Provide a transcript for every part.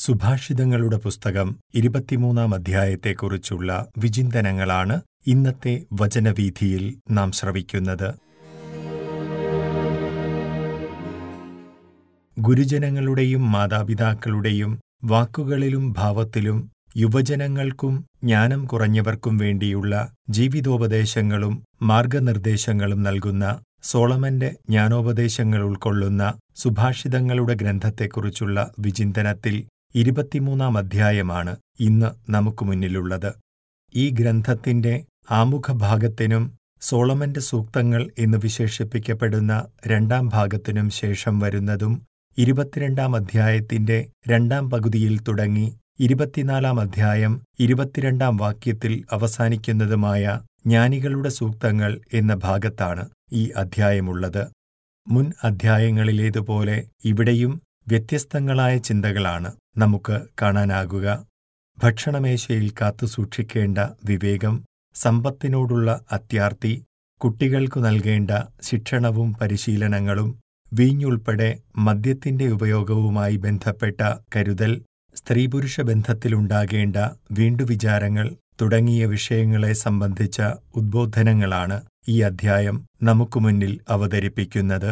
സുഭാഷിതങ്ങളുടെ പുസ്തകം ഇരുപത്തിമൂന്നാം അധ്യായത്തെക്കുറിച്ചുള്ള വിചിന്തനങ്ങളാണ് ഇന്നത്തെ വചനവീഥിയിൽ നാം ശ്രവിക്കുന്നത് ഗുരുജനങ്ങളുടെയും മാതാപിതാക്കളുടെയും വാക്കുകളിലും ഭാവത്തിലും യുവജനങ്ങൾക്കും ജ്ഞാനം കുറഞ്ഞവർക്കും വേണ്ടിയുള്ള ജീവിതോപദേശങ്ങളും മാർഗനിർദ്ദേശങ്ങളും നൽകുന്ന സോളമന്റെ ജ്ഞാനോപദേശങ്ങൾ ഉൾക്കൊള്ളുന്ന സുഭാഷിതങ്ങളുടെ ഗ്രന്ഥത്തെക്കുറിച്ചുള്ള വിചിന്തനത്തിൽ ഇരുപത്തിമൂന്നാം അധ്യായമാണ് ഇന്ന് നമുക്ക് മുന്നിലുള്ളത് ഈ ഗ്രന്ഥത്തിന്റെ ആമുഖഭാഗത്തിനും സോളമന്റെ സൂക്തങ്ങൾ എന്ന് വിശേഷിപ്പിക്കപ്പെടുന്ന രണ്ടാം ഭാഗത്തിനും ശേഷം വരുന്നതും ഇരുപത്തിരണ്ടാം അധ്യായത്തിന്റെ രണ്ടാം പകുതിയിൽ തുടങ്ങി ഇരുപത്തിനാലാം അധ്യായം ഇരുപത്തിരണ്ടാം വാക്യത്തിൽ അവസാനിക്കുന്നതുമായ ജ്ഞാനികളുടെ സൂക്തങ്ങൾ എന്ന ഭാഗത്താണ് ഈ അധ്യായമുള്ളത് മുൻ അധ്യായങ്ങളിലേതുപോലെ ഇവിടെയും വ്യത്യസ്തങ്ങളായ ചിന്തകളാണ് നമുക്ക് കാണാനാകുക ഭക്ഷണമേശയിൽ കാത്തുസൂക്ഷിക്കേണ്ട വിവേകം സമ്പത്തിനോടുള്ള അത്യാർത്തി കുട്ടികൾക്കു നൽകേണ്ട ശിക്ഷണവും പരിശീലനങ്ങളും വീഞ്ഞുൾപ്പെടെ മദ്യത്തിന്റെ ഉപയോഗവുമായി ബന്ധപ്പെട്ട കരുതൽ സ്ത്രീപുരുഷ ബന്ധത്തിലുണ്ടാകേണ്ട വീണ്ടുവിചാരങ്ങൾ തുടങ്ങിയ വിഷയങ്ങളെ സംബന്ധിച്ച ഉദ്ബോധനങ്ങളാണ് ഈ അധ്യായം നമുക്ക് മുന്നിൽ അവതരിപ്പിക്കുന്നത്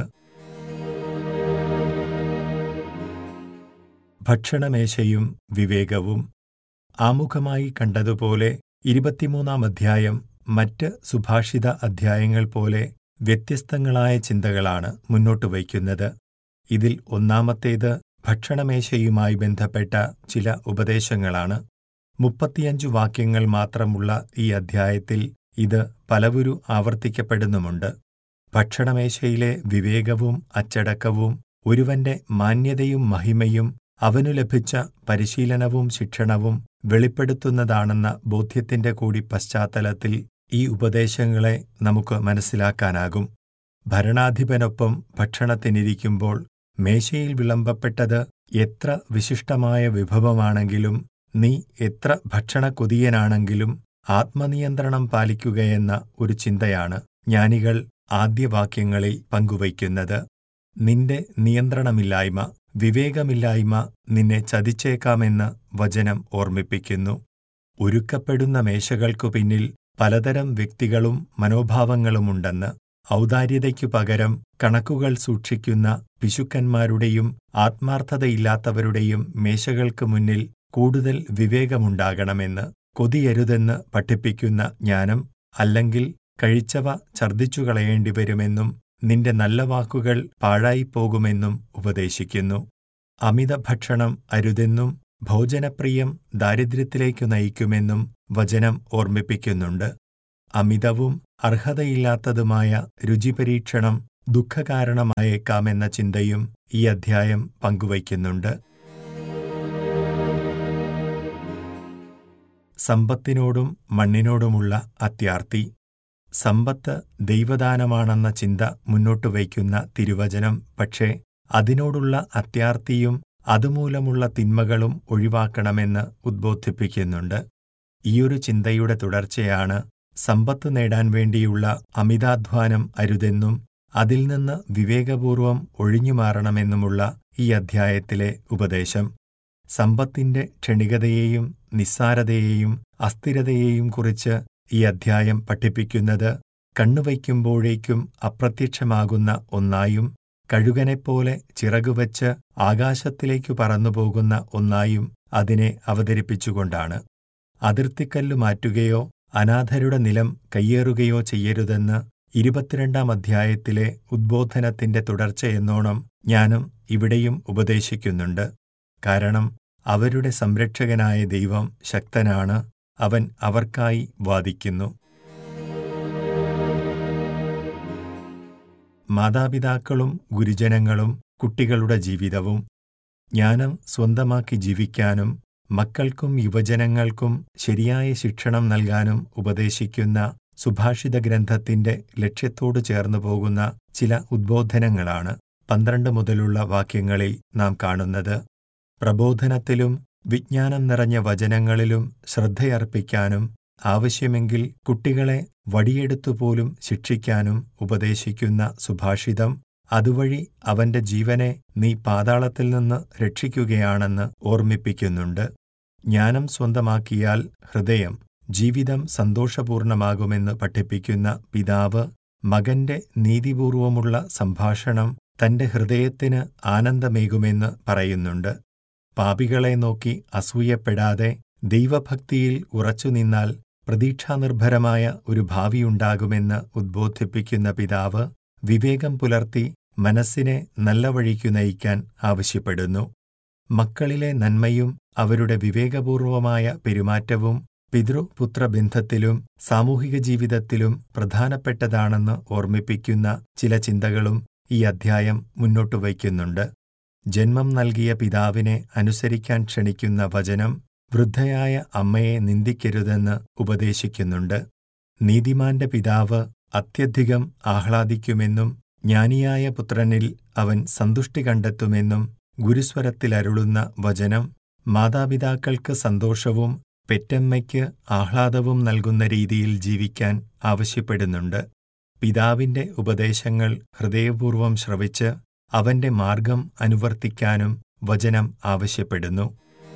ഭക്ഷണമേശയും വിവേകവും ആമുഖമായി കണ്ടതുപോലെ ഇരുപത്തിമൂന്നാം അധ്യായം മറ്റ് സുഭാഷിത അധ്യായങ്ങൾ പോലെ വ്യത്യസ്തങ്ങളായ ചിന്തകളാണ് മുന്നോട്ട് വയ്ക്കുന്നത് ഇതിൽ ഒന്നാമത്തേത് ഭക്ഷണമേശയുമായി ബന്ധപ്പെട്ട ചില ഉപദേശങ്ങളാണ് മുപ്പത്തിയഞ്ചു വാക്യങ്ങൾ മാത്രമുള്ള ഈ അധ്യായത്തിൽ ഇത് പലവുരു ആവർത്തിക്കപ്പെടുന്നുമുണ്ട് ഭക്ഷണമേശയിലെ വിവേകവും അച്ചടക്കവും ഒരുവന്റെ മാന്യതയും മഹിമയും അവനു ലഭിച്ച പരിശീലനവും ശിക്ഷണവും വെളിപ്പെടുത്തുന്നതാണെന്ന ബോധ്യത്തിന്റെ കൂടി പശ്ചാത്തലത്തിൽ ഈ ഉപദേശങ്ങളെ നമുക്ക് മനസ്സിലാക്കാനാകും ഭരണാധിപനൊപ്പം ഭക്ഷണത്തിനിരിക്കുമ്പോൾ മേശയിൽ വിളമ്പപ്പെട്ടത് എത്ര വിശിഷ്ടമായ വിഭവമാണെങ്കിലും നീ എത്ര ഭക്ഷണക്കൊതിയനാണെങ്കിലും ആത്മനിയന്ത്രണം പാലിക്കുകയെന്ന ഒരു ചിന്തയാണ് ജ്ഞാനികൾ ആദ്യവാക്യങ്ങളിൽ പങ്കുവയ്ക്കുന്നത് നിന്റെ നിയന്ത്രണമില്ലായ്മ വിവേകമില്ലായ്മ നിന്നെ ചതിച്ചേക്കാമെന്ന് വചനം ഓർമ്മിപ്പിക്കുന്നു ഒരുക്കപ്പെടുന്ന മേശകൾക്കു പിന്നിൽ പലതരം വ്യക്തികളും മനോഭാവങ്ങളുമുണ്ടെന്ന് ഔദാര്യതയ്ക്കു പകരം കണക്കുകൾ സൂക്ഷിക്കുന്ന പിശുക്കന്മാരുടെയും ആത്മാർത്ഥതയില്ലാത്തവരുടെയും മേശകൾക്ക് മുന്നിൽ കൂടുതൽ വിവേകമുണ്ടാകണമെന്ന് കൊതിയരുതെന്ന് പഠിപ്പിക്കുന്ന ജ്ഞാനം അല്ലെങ്കിൽ കഴിച്ചവ ഛർദ്ദിച്ചു കളയേണ്ടിവരുമെന്നും നിന്റെ നല്ല വാക്കുകൾ പാഴായിപ്പോകുമെന്നും ഉപദേശിക്കുന്നു അമിത ഭക്ഷണം അരുതെന്നും ഭോജനപ്രിയം ദാരിദ്ര്യത്തിലേക്കു നയിക്കുമെന്നും വചനം ഓർമ്മിപ്പിക്കുന്നുണ്ട് അമിതവും അർഹതയില്ലാത്തതുമായ രുചിപരീക്ഷണം ദുഃഖകാരണമായേക്കാമെന്ന ചിന്തയും ഈ അധ്യായം പങ്കുവയ്ക്കുന്നുണ്ട് സമ്പത്തിനോടും മണ്ണിനോടുമുള്ള അത്യാർത്തി സമ്പത്ത് ദൈവദാനമാണെന്ന ചിന്ത മുന്നോട്ട് വയ്ക്കുന്ന തിരുവചനം പക്ഷേ അതിനോടുള്ള അത്യാർത്തിയും അതുമൂലമുള്ള തിന്മകളും ഒഴിവാക്കണമെന്ന് ഉദ്ബോധിപ്പിക്കുന്നുണ്ട് ഈയൊരു ചിന്തയുടെ തുടർച്ചയാണ് സമ്പത്ത് നേടാൻ വേണ്ടിയുള്ള അമിതാധ്വാനം അരുതെന്നും അതിൽ നിന്ന് വിവേകപൂർവം ഒഴിഞ്ഞുമാറണമെന്നുമുള്ള ഈ അധ്യായത്തിലെ ഉപദേശം സമ്പത്തിന്റെ ക്ഷണികതയെയും നിസ്സാരതയെയും അസ്ഥിരതയെയും കുറിച്ച് ഈ അധ്യായം പഠിപ്പിക്കുന്നത് കണ്ണുവയ്ക്കുമ്പോഴേക്കും അപ്രത്യക്ഷമാകുന്ന ഒന്നായും കഴുകനെപ്പോലെ ചിറകുവച്ച് ആകാശത്തിലേക്കു പറന്നുപോകുന്ന ഒന്നായും അതിനെ അവതരിപ്പിച്ചുകൊണ്ടാണ് അതിർത്തിക്കല്ലു മാറ്റുകയോ അനാഥരുടെ നിലം കയ്യേറുകയോ ചെയ്യരുതെന്ന് ഇരുപത്തിരണ്ടാം അധ്യായത്തിലെ ഉദ്ബോധനത്തിന്റെ തുടർച്ചയെന്നോണം ജ്ഞാനം ഇവിടെയും ഉപദേശിക്കുന്നുണ്ട് കാരണം അവരുടെ സംരക്ഷകനായ ദൈവം ശക്തനാണ് അവൻ അവർക്കായി വാദിക്കുന്നു മാതാപിതാക്കളും ഗുരുജനങ്ങളും കുട്ടികളുടെ ജീവിതവും ജ്ഞാനം സ്വന്തമാക്കി ജീവിക്കാനും മക്കൾക്കും യുവജനങ്ങൾക്കും ശരിയായ ശിക്ഷണം നൽകാനും ഉപദേശിക്കുന്ന സുഭാഷിത ഗ്രന്ഥത്തിന്റെ ലക്ഷ്യത്തോട് ചേർന്നു പോകുന്ന ചില ഉദ്ബോധനങ്ങളാണ് പന്ത്രണ്ട് മുതലുള്ള വാക്യങ്ങളിൽ നാം കാണുന്നത് പ്രബോധനത്തിലും വിജ്ഞാനം നിറഞ്ഞ വചനങ്ങളിലും ശ്രദ്ധയർപ്പിക്കാനും ആവശ്യമെങ്കിൽ കുട്ടികളെ വടിയെടുത്തുപോലും ശിക്ഷിക്കാനും ഉപദേശിക്കുന്ന സുഭാഷിതം അതുവഴി അവന്റെ ജീവനെ നീ പാതാളത്തിൽ നിന്ന് രക്ഷിക്കുകയാണെന്ന് ഓർമ്മിപ്പിക്കുന്നുണ്ട് ജ്ഞാനം സ്വന്തമാക്കിയാൽ ഹൃദയം ജീവിതം സന്തോഷപൂർണമാകുമെന്ന് പഠിപ്പിക്കുന്ന പിതാവ് മകന്റെ നീതിപൂർവമുള്ള സംഭാഷണം തന്റെ ഹൃദയത്തിന് ആനന്ദമേകുമെന്ന് പറയുന്നുണ്ട് പാപികളെ നോക്കി അസൂയപ്പെടാതെ ദൈവഭക്തിയിൽ ഉറച്ചുനിന്നാൽ പ്രതീക്ഷാനിർഭരമായ ഒരു ഭാവിയുണ്ടാകുമെന്ന് ഉദ്ബോധിപ്പിക്കുന്ന പിതാവ് വിവേകം പുലർത്തി മനസ്സിനെ നല്ല വഴിക്കു നയിക്കാൻ ആവശ്യപ്പെടുന്നു മക്കളിലെ നന്മയും അവരുടെ വിവേകപൂർവമായ പെരുമാറ്റവും പിതൃപുത്രബന്ധത്തിലും സാമൂഹിക ജീവിതത്തിലും പ്രധാനപ്പെട്ടതാണെന്ന് ഓർമ്മിപ്പിക്കുന്ന ചില ചിന്തകളും ഈ അധ്യായം മുന്നോട്ടു വയ്ക്കുന്നുണ്ട് ജന്മം നൽകിയ പിതാവിനെ അനുസരിക്കാൻ ക്ഷണിക്കുന്ന വചനം വൃദ്ധയായ അമ്മയെ നിന്ദിക്കരുതെന്ന് ഉപദേശിക്കുന്നുണ്ട് നീതിമാന്റെ പിതാവ് അത്യധികം ആഹ്ലാദിക്കുമെന്നും ജ്ഞാനിയായ പുത്രനിൽ അവൻ സന്തുഷ്ടി കണ്ടെത്തുമെന്നും ഗുരുസ്വരത്തിലരുളുന്ന വചനം മാതാപിതാക്കൾക്ക് സന്തോഷവും പെറ്റമ്മയ്ക്ക് ആഹ്ലാദവും നൽകുന്ന രീതിയിൽ ജീവിക്കാൻ ആവശ്യപ്പെടുന്നുണ്ട് പിതാവിന്റെ ഉപദേശങ്ങൾ ഹൃദയപൂർവം ശ്രവിച്ച് അവന്റെ മാർഗം അനുവർത്തിക്കാനും വചനം ആവശ്യപ്പെടുന്നു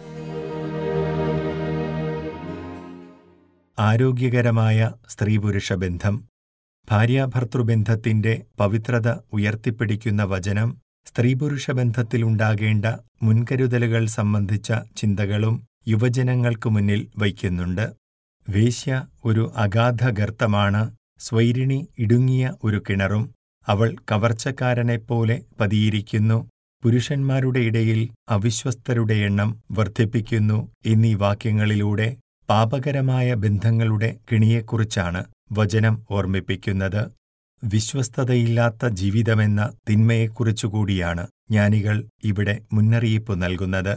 ആരോഗ്യകരമായ സ്ത്രീപുരുഷ ബന്ധം ഭാര്യാഭർത്തൃബന്ധത്തിന്റെ പവിത്രത ഉയർത്തിപ്പിടിക്കുന്ന വചനം സ്ത്രീപുരുഷ ബന്ധത്തിലുണ്ടാകേണ്ട മുൻകരുതലുകൾ സംബന്ധിച്ച ചിന്തകളും യുവജനങ്ങൾക്കു മുന്നിൽ വയ്ക്കുന്നുണ്ട് വേശ്യ ഒരു അഗാധ ഗർത്തമാണ് സ്വൈരിണി ഇടുങ്ങിയ ഒരു കിണറും അവൾ കവർച്ചക്കാരനെപ്പോലെ പതിയിരിക്കുന്നു പുരുഷന്മാരുടെ ഇടയിൽ അവിശ്വസ്തരുടെ എണ്ണം വർദ്ധിപ്പിക്കുന്നു എന്നീ വാക്യങ്ങളിലൂടെ പാപകരമായ ബന്ധങ്ങളുടെ കിണിയെക്കുറിച്ചാണ് വചനം ഓർമ്മിപ്പിക്കുന്നത് വിശ്വസ്തതയില്ലാത്ത ജീവിതമെന്ന തിന്മയെക്കുറിച്ചുകൂടിയാണ് ജ്ഞാനികൾ ഇവിടെ മുന്നറിയിപ്പ് നൽകുന്നത്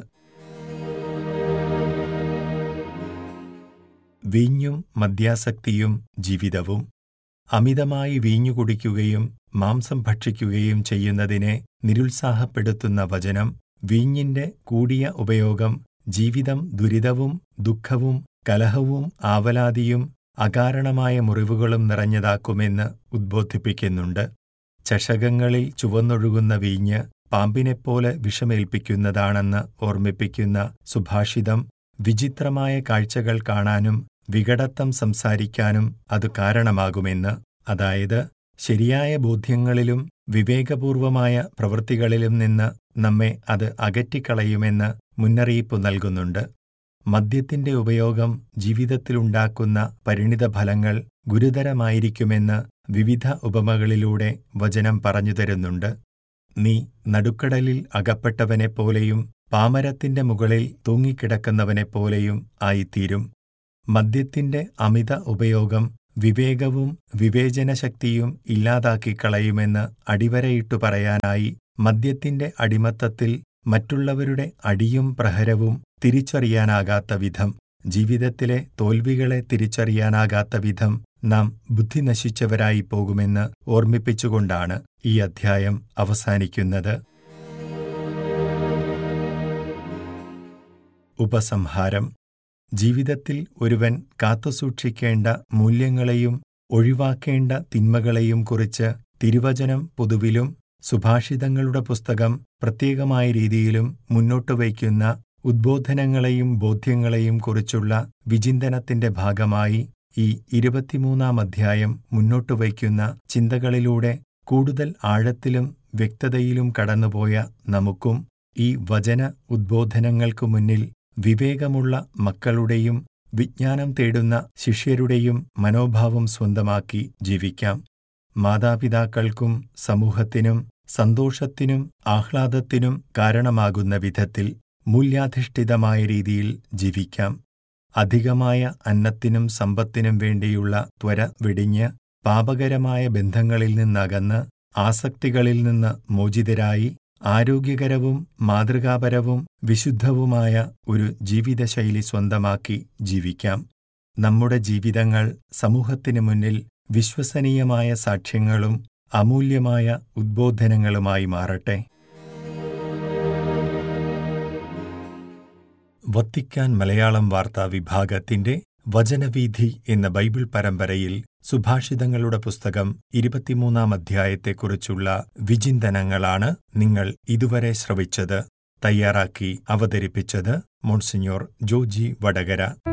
വീഞ്ഞും മദ്യാസക്തിയും ജീവിതവും അമിതമായി വീഞ്ഞു കുടിക്കുകയും മാംസം ഭക്ഷിക്കുകയും ചെയ്യുന്നതിനെ നിരുത്സാഹപ്പെടുത്തുന്ന വചനം വീഞ്ഞിന്റെ കൂടിയ ഉപയോഗം ജീവിതം ദുരിതവും ദുഃഖവും കലഹവും ആവലാതിയും അകാരണമായ മുറിവുകളും നിറഞ്ഞതാക്കുമെന്ന് ഉദ്ബോധിപ്പിക്കുന്നുണ്ട് ചഷകങ്ങളിൽ ചുവന്നൊഴുകുന്ന വീഞ്ഞ് പാമ്പിനെപ്പോലെ വിഷമേൽപ്പിക്കുന്നതാണെന്ന് ഓർമ്മിപ്പിക്കുന്ന സുഭാഷിതം വിചിത്രമായ കാഴ്ചകൾ കാണാനും വികടത്തം സംസാരിക്കാനും അത് കാരണമാകുമെന്ന് അതായത് ശരിയായ ബോധ്യങ്ങളിലും വിവേകപൂർവമായ പ്രവൃത്തികളിലും നിന്ന് നമ്മെ അത് അകറ്റിക്കളയുമെന്ന് മുന്നറിയിപ്പ് നൽകുന്നുണ്ട് മദ്യത്തിന്റെ ഉപയോഗം ജീവിതത്തിലുണ്ടാക്കുന്ന പരിണിതഫലങ്ങൾ ഗുരുതരമായിരിക്കുമെന്ന് വിവിധ ഉപമകളിലൂടെ വചനം പറഞ്ഞുതരുന്നുണ്ട് നീ നടുക്കടലിൽ അകപ്പെട്ടവനെപ്പോലെയും പാമരത്തിന്റെ മുകളിൽ തൂങ്ങിക്കിടക്കുന്നവനെപ്പോലെയും ആയിത്തീരും മദ്യത്തിന്റെ അമിത ഉപയോഗം വിവേകവും വിവേചനശക്തിയും ഇല്ലാതാക്കിക്കളയുമെന്ന് അടിവരയിട്ടു പറയാനായി മദ്യത്തിന്റെ അടിമത്തത്തിൽ മറ്റുള്ളവരുടെ അടിയും പ്രഹരവും തിരിച്ചറിയാനാകാത്ത വിധം ജീവിതത്തിലെ തോൽവികളെ തിരിച്ചറിയാനാകാത്ത വിധം നാം ബുദ്ധി നശിച്ചവരായി പോകുമെന്ന് ഓർമ്മിപ്പിച്ചുകൊണ്ടാണ് ഈ അധ്യായം അവസാനിക്കുന്നത് ഉപസംഹാരം ജീവിതത്തിൽ ഒരുവൻ കാത്തുസൂക്ഷിക്കേണ്ട മൂല്യങ്ങളെയും ഒഴിവാക്കേണ്ട തിന്മകളെയും കുറിച്ച് തിരുവചനം പൊതുവിലും സുഭാഷിതങ്ങളുടെ പുസ്തകം പ്രത്യേകമായ രീതിയിലും മുന്നോട്ടു വയ്ക്കുന്ന ഉദ്ബോധനങ്ങളെയും ബോധ്യങ്ങളെയും കുറിച്ചുള്ള വിചിന്തനത്തിന്റെ ഭാഗമായി ഈ ഇരുപത്തിമൂന്നാം അധ്യായം മുന്നോട്ടു വയ്ക്കുന്ന ചിന്തകളിലൂടെ കൂടുതൽ ആഴത്തിലും വ്യക്തതയിലും കടന്നുപോയ നമുക്കും ഈ വചന ഉദ്ബോധനങ്ങൾക്കു മുന്നിൽ വിവേകമുള്ള മക്കളുടെയും വിജ്ഞാനം തേടുന്ന ശിഷ്യരുടെയും മനോഭാവം സ്വന്തമാക്കി ജീവിക്കാം മാതാപിതാക്കൾക്കും സമൂഹത്തിനും സന്തോഷത്തിനും ആഹ്ലാദത്തിനും കാരണമാകുന്ന വിധത്തിൽ മൂല്യാധിഷ്ഠിതമായ രീതിയിൽ ജീവിക്കാം അധികമായ അന്നത്തിനും സമ്പത്തിനും വേണ്ടിയുള്ള ത്വര വെടിഞ്ഞ് പാപകരമായ ബന്ധങ്ങളിൽ നിന്നകന്ന് ആസക്തികളിൽ നിന്ന് മോചിതരായി ആരോഗ്യകരവും മാതൃകാപരവും വിശുദ്ധവുമായ ഒരു ജീവിതശൈലി സ്വന്തമാക്കി ജീവിക്കാം നമ്മുടെ ജീവിതങ്ങൾ സമൂഹത്തിനു മുന്നിൽ വിശ്വസനീയമായ സാക്ഷ്യങ്ങളും അമൂല്യമായ ഉദ്ബോധനങ്ങളുമായി മാറട്ടെ വത്തിക്കാൻ മലയാളം വാർത്താ വിഭാഗത്തിന്റെ വചനവീഥി എന്ന ബൈബിൾ പരമ്പരയിൽ സുഭാഷിതങ്ങളുടെ പുസ്തകം ഇരുപത്തിമൂന്നാം അധ്യായത്തെക്കുറിച്ചുള്ള വിചിന്തനങ്ങളാണ് നിങ്ങൾ ഇതുവരെ ശ്രവിച്ചത് തയ്യാറാക്കി അവതരിപ്പിച്ചത് മോൺസിഞ്ഞോർ ജോജി വടകര